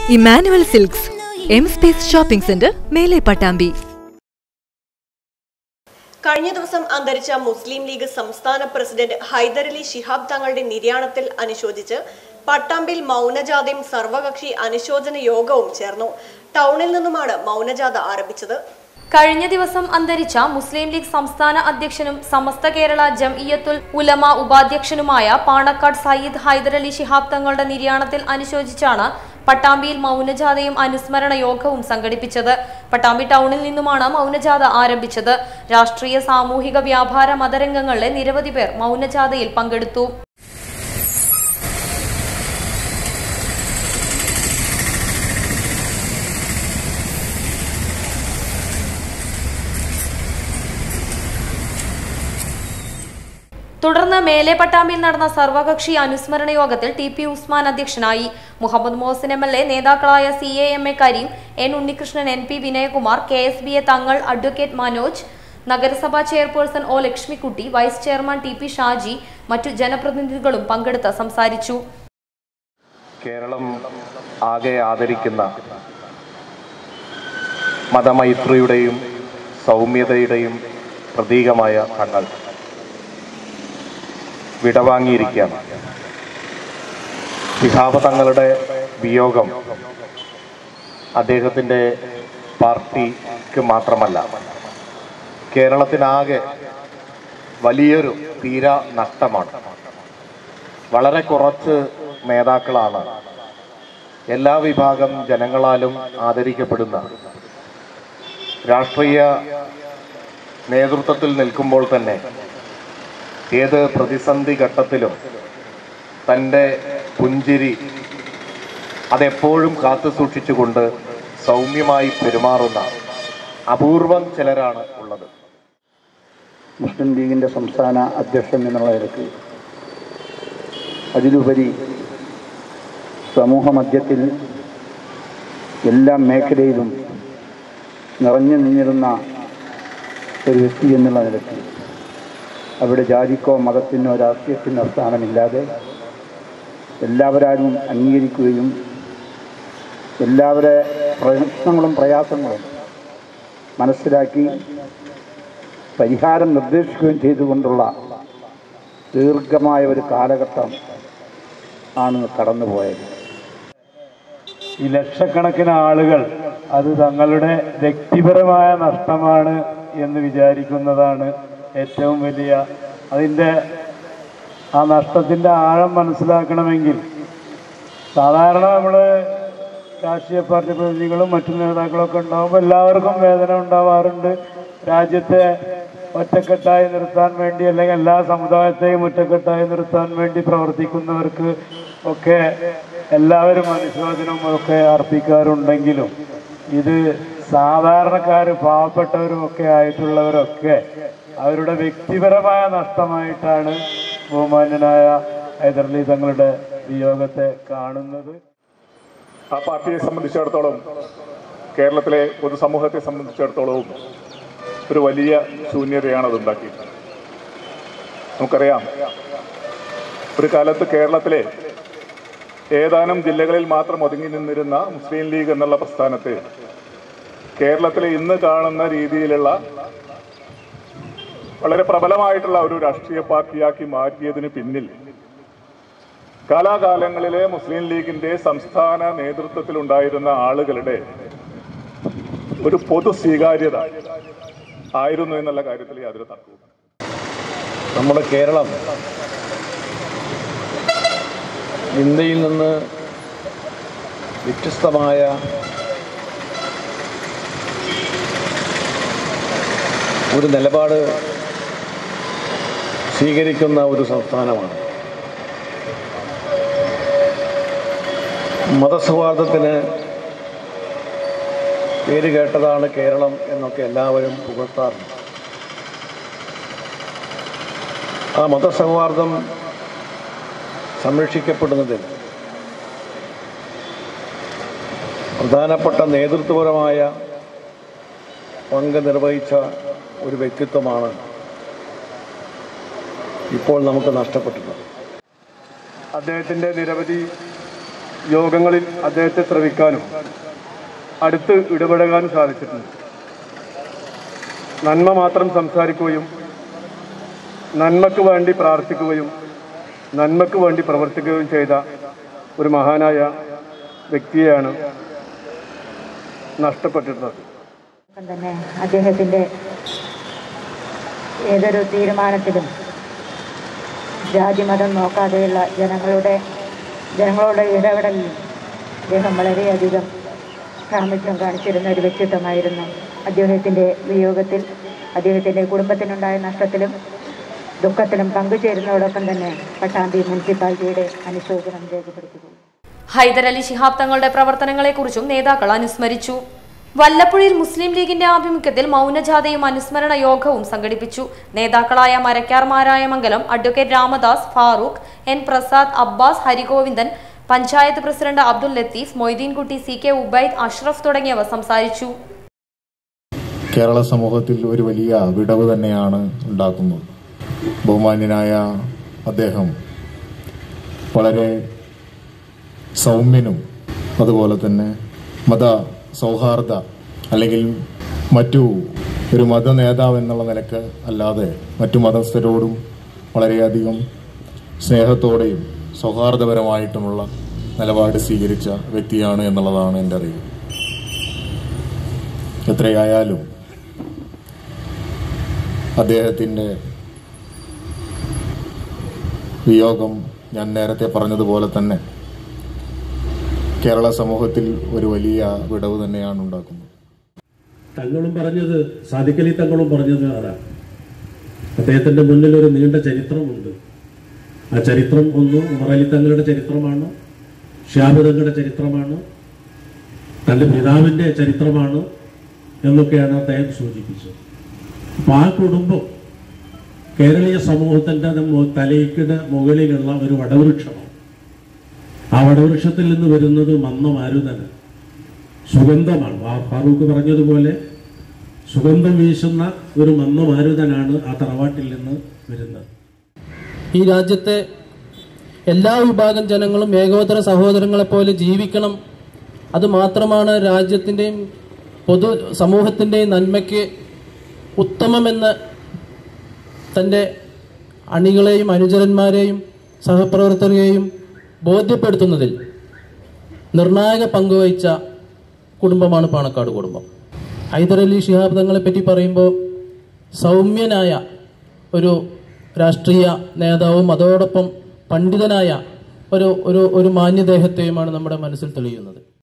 Emmanuel silks M space shopping centre മേലെ പട്ടാമ്പി കഴിഞ്ഞ ദിവസം അന്തരിച്ച മുസ്ലിം ലീഗ് സംസ്ഥാന പ്രസിഡന്റ് ഹൈദരലി ശിഹാബ് തങ്ങളുടെ നിര്യാണത്തിൽ അനുശോചിച്ച് പട്ടാമ്പിൽ മൗനജാഥയും സർവകക്ഷി അനുശോചന യോഗവും ചേർന്നു ടൗണിൽ നിന്നുമാണ് മൗനജാഥ ആരംഭിച്ചത് കഴിഞ്ഞ ദിവസം അന്തരിച്ച മുസ്ലിം ലീഗ് സംസ്ഥാന അധ്യക്ഷനും സമസ്ത കേരള ജംഇയ്യത്തുൽ ഉലമ ഉപാധ്യക്ഷനുമായ പാണക്കാട് സയ്യിദ് ഹൈദരലി ശിഹാബ് തങ്ങളുടെ നിര്യാണത്തിൽ അനുശോചിച്ചാണ് പട്ടാമ്പിയിൽ മൗനജാഥയും അനുസ്മരണ യോഗവും സംഘടിപ്പിച്ചത് പട്ടാമ്പി ടൗണിൽ നിന്നുമാണ് മൗനജാഥ ആരംഭിച്ചത് രാഷ്ട്രീയ സാമൂഹിക വ്യാപാര മതരംഗങ്ങളിലെ നിരവധി പേർ മൗനജാഥയിൽ പങ്കെടുത്തു തുടർന്ന് മേലെ പട്ടാമ്പിയിൽ നടന്ന സർവകക്ഷി അനുസ്മരണ യോഗത്തിൽ ടി പി ഉസ്മാൻ അധ്യക്ഷനായി Muhammad Mohsin M L A നേതാക്കളായ C A M A Kareem N Unnikrishnan N P Vinayakumar K S B A Thangal advocate Manoj നഗരസഭാ chairperson O Lakshmikutty vice chairman T P Shaji മറ്റു ജനപ്രതിനിധികളും പങ്കെടുത്ത് സംസാരിച്ചു കേരളം ആകെ ആദരിക്കുന്ന മതമൈത്രിയുടെയും സൗമ്യതയുടെയും പ്രതീകമായ തങ്ങൾ വിടവാങ്ങിയിരിക്കുകയാണ് ശിഹാബ് തങ്ങളുടെ വിയോഗം അദ്ദേഹത്തിൻ്റെ പാർട്ടിക്ക് മാത്രമല്ല കേരളത്തിനാകെ വലിയൊരു തീര നഷ്ടമാണ് വളരെ കുറച്ച് നേതാക്കളാണ് എല്ലാ വിഭാഗം ജനങ്ങളാലും ആദരിക്കപ്പെടുന്ന രാഷ്ട്രീയ നേതൃത്വത്തിൽ നിൽക്കുമ്പോൾ തന്നെ ഏത് പ്രതിസന്ധി ഘട്ടത്തിലും തൻ്റെ പുഞ്ചിരി അതെപ്പോഴും കാത്തു സൂക്ഷിച്ചുകൊണ്ട് സൗമ്യമായി പെരുമാറുന്ന അപൂർവം ചിലരാണ് ഉള്ളത് മുസ്ലിം ലീഗിൻ്റെ സംസ്ഥാന അധ്യക്ഷൻ എന്നുള്ള നിലക്ക് അതിലുപരി സമൂഹ മധ്യത്തിൽ എല്ലാ മേഖലയിലും നിറഞ്ഞു നിന്നിരുന്ന ഒരു വ്യക്തി എന്നുള്ള നിലയ്ക്ക് അവിടെ ജാതിക്കോ മതത്തിനോ രാഷ്ട്രീയത്തിനോ സ്ഥാനമില്ലാതെ എല്ലാവരും അംഗീകരിക്കുകയും എല്ലാവരുടെ പ്രശ്നങ്ങളും പ്രയാസങ്ങളും മനസ്സിലാക്കി പരിഹാരം നിർദ്ദേശിക്കുകയും ചെയ്തുകൊണ്ടുള്ള ദീർഘമായ ഒരു കാലഘട്ടം ആണ് കടന്നുപോയത് ഈ ലക്ഷക്കണക്കിന് ആളുകൾ അത് തങ്ങളുടെ വ്യക്തിപരമായ നഷ്ടമാണ് എന്ന് വിചാരിക്കുന്നതാണ് ഏറ്റവും വലിയ അതിൻ്റെ ആ നഷ്ടത്തിൻ്റെ ആഴം മനസ്സിലാക്കണമെങ്കിൽ സാധാരണ നമ്മൾ രാഷ്ട്രീയ പാർട്ടി പ്രതിനിധികളും മറ്റു നേതാക്കളൊക്കെ ഉണ്ടാകുമ്പോൾ എല്ലാവർക്കും വേദന ഉണ്ടാവാറുണ്ട് രാജ്യത്തെ ഒറ്റക്കെട്ടായി നിർത്താൻ വേണ്ടി അല്ലെങ്കിൽ എല്ലാ സമുദായത്തെയും ഒറ്റക്കെട്ടായി നിർത്താൻ വേണ്ടി പ്രവർത്തിക്കുന്നവർക്ക് ഒക്കെ എല്ലാവരും അനുശോചനവും ഒക്കെ അർപ്പിക്കാറുണ്ടെങ്കിലും ഇത് സാധാരണക്കാർ പാവപ്പെട്ടവരും ഒക്കെ ആയിട്ടുള്ളവരൊക്കെ അവരുടെ വ്യക്തിപരമായ നഷ്ടമായിട്ടാണ് ബഹുമാന്യനായ ഹൈദർലി തങ്ങളുടെ വിയോഗത്തെ കാണുന്നത് ആ പാർട്ടിയെ സംബന്ധിച്ചിടത്തോളം കേരളത്തിലെ പൊതുസമൂഹത്തെ സംബന്ധിച്ചിടത്തോളവും ഒരു വലിയ ശൂന്യതയാണ് അത് ഉണ്ടാക്കിയത് നമുക്കറിയാം ഒരു കാലത്ത് കേരളത്തിലെ ഏതാനും ജില്ലകളിൽ മാത്രം ഒതുങ്ങി നിന്നിരുന്ന മുസ്ലിം ലീഗ് എന്നുള്ള പ്രസ്ഥാനത്തെ കേരളത്തിലെ ഇന്ന് കാണുന്ന രീതിയിലുള്ള വളരെ പ്രബലമായിട്ടുള്ള ഒരു രാഷ്ട്രീയ പാർട്ടിയാക്കി മാറ്റിയതിന് പിന്നിൽ കാലാകാലങ്ങളിലെ മുസ്ലിം ലീഗിന്റെ സംസ്ഥാന നേതൃത്വത്തിലുണ്ടായിരുന്ന ആളുകളുടെ ഒരു പൊതു സ്വീകാര്യത ആയിരുന്നു എന്നുള്ള കാര്യത്തിൽ യാതൊരു തർക്കവും നമ്മുടെ കേരളം ഇന്ത്യയിൽ നിന്ന് വ്യത്യസ്തമായ ഒരു നിലപാട് സ്വീകരിക്കുന്ന ഒരു സംസ്ഥാനമാണ് മതസൗഹാർദ്ദത്തിന് പേര് കേട്ടതാണ് കേരളം എന്നൊക്കെ എല്ലാവരും പുകഴ്ത്താറുണ്ട് ആ മതസൗഹാർദ്ദം സംരക്ഷിക്കപ്പെടുന്നതിൽ പ്രധാനപ്പെട്ട നേതൃത്വപരമായ പങ്ക് നിർവഹിച്ച ഒരു വ്യക്തിത്വമാണ് ഇപ്പോൾ നമുക്ക് നഷ്ടപ്പെട്ടിട്ടുള്ളത് അദ്ദേഹത്തിൻ്റെ നിരവധി യോഗങ്ങളിൽ അദ്ദേഹത്തെ ശ്രവിക്കാനും അടുത്ത് ഇടപെടാനും സാധിച്ചിട്ടുണ്ട് നന്മ മാത്രം സംസാരിക്കുകയും നന്മയ്ക്ക് വേണ്ടി പ്രാർത്ഥിക്കുകയും നന്മയ്ക്ക് വേണ്ടി പ്രവർത്തിക്കുകയും ചെയ്ത ഒരു മഹാനായ വ്യക്തിയെയാണ് നഷ്ടപ്പെട്ടിരുന്നത് തന്നെ അദ്ദേഹത്തിൻ്റെ ഏതൊരു തീരുമാനത്തിലും ജാതിമതം നോക്കാതെയുള്ള ജനങ്ങളുടെ ജനങ്ങളുടെ ഇടപെടലിൽ അദ്ദേഹം വളരെയധികം പ്രാമുഖ്യം കാണിച്ചിരുന്ന ഒരു വ്യക്തിത്വമായിരുന്നു അദ്ദേഹത്തിൻ്റെ വിയോഗത്തിൽ അദ്ദേഹത്തിൻ്റെ കുടുംബത്തിനുണ്ടായ നഷ്ടത്തിലും ദുഃഖത്തിലും പങ്കുചേരുന്നതോടൊപ്പം തന്നെ പട്ടാമ്പി മുനിസിപ്പാലിറ്റിയുടെ അനുശോചനം രേഖപ്പെടുത്തുന്നു ഹൈദരലി ശിഹാബ് തങ്ങളുടെ പ്രവർത്തനങ്ങളെക്കുറിച്ചും നേതാക്കൾ അനുസ്മരിച്ചു വല്ലപ്പുഴയിൽ മുസ്ലിം ലീഗിന്റെ ആഭിമുഖ്യത്തിൽ മൗനജാഥയും അനുസ്മരണ യോഗവും സംഘടിപ്പിച്ചു നേതാക്കളായ Marakkar Marayamangalam advocate Ramadas Farooq N Prasad Abbas Harigovindan panchayat president Abdul Latheef Moideenkutty C K Ubaid Ashraf തുടങ്ങിയവർ സംസാരിച്ചു കേരള സമൂഹത്തിൽ ഒരു വലിയ വിടവ് തന്നെയാണ് ഉണ്ടാക്കുന്നത് ബഹുമാന്യനായ അദ്ദേഹം വളരെ സൗമ്യനും അതുപോലെ തന്നെ മത സൗഹാർദ്ദ അല്ലെങ്കിൽ മറ്റു ഒരു മത നേതാവ് എന്നുള്ള നിലക്ക് അല്ലാതെ മറ്റു മതസ്ഥരോടും വളരെയധികം സ്നേഹത്തോടെയും സൗഹാർദ്ദപരമായിട്ടുമുള്ള നിലപാട് സ്വീകരിച്ച വ്യക്തിയാണ് എന്നുള്ളതാണ് എൻ്റെ അറിവ് എത്രയായാലും അദ്ദേഹത്തിൻ്റെ വിയോഗം ഞാൻ നേരത്തെ പറഞ്ഞതുപോലെ തന്നെ കേരള സമൂഹത്തിൽ ഒരു വലിയ വിടവ് തന്നെയാണ് ഉണ്ടാക്കുന്നത് തങ്ങളും പറഞ്ഞത് സാദിഖലി തങ്ങളും പറഞ്ഞത് അതാണ് അദ്ദേഹത്തിന്റെ മുന്നിൽ ഒരു നീണ്ട ചരിത്രമുണ്ട് ആ ചരിത്രം ഒന്ന് ഉമറലി തങ്ങളുടെ ചരിത്രമാണ് ഷ്യാബ് തങ്ങളുടെ ചരിത്രമാണ് തന്റെ പിതാവിന്റെ ചരിത്രമാണ് എന്നൊക്കെയാണ് അദ്ദേഹം സൂചിപ്പിച്ചത് അപ്പൊ ആ കുടുംബം കേരളീയ സമൂഹത്തിന്റെ മു- തലയ്ക്കിന് മുകളിലുള്ള ഒരു വടവൃക്ഷമാണ് ആ വടവൃക്ഷത്തിൽ നിന്ന് വരുന്നത് മന്ന മാരുതന് സുഗന്ധമാണ് ആ ഫാറൂഖ് പറഞ്ഞതുപോലെ സുഗന്ധം വീശുന്ന ഒരു മന്ന മാരുതനാണ് ആ തറവാട്ടിൽ നിന്ന് വരുന്നത് ഈ രാജ്യത്തെ എല്ലാ വിഭാഗം ജനങ്ങളും ഏകോദര സഹോദരങ്ങളെ പോലെ ജീവിക്കണം അത് മാത്രമാണ് രാജ്യത്തിൻ്റെയും പൊതു സമൂഹത്തിൻ്റെയും നന്മയ്ക്ക് ഉത്തമമെന്ന് തൻ്റെ അണികളെയും അനുചരന്മാരെയും സഹപ്രവർത്തകരെയും ബോധ്യപ്പെടുത്തുന്നതിൽ നിർണായക പങ്കുവഹിച്ച കുടുംബമാണ് പാണക്കാട് കുടുംബം ഹൈദരലി ശിഹാബ് തങ്ങളെ പറ്റി പറയുമ്പോൾ സൗമ്യനായ ഒരു രാഷ്ട്രീയ നേതാവും അതോടൊപ്പം പണ്ഡിതനായ ഒരു ഒരു ഒരു മാന്യദേഹത്തെയുമാണ് നമ്മുടെ മനസ്സിൽ തെളിയുന്നത്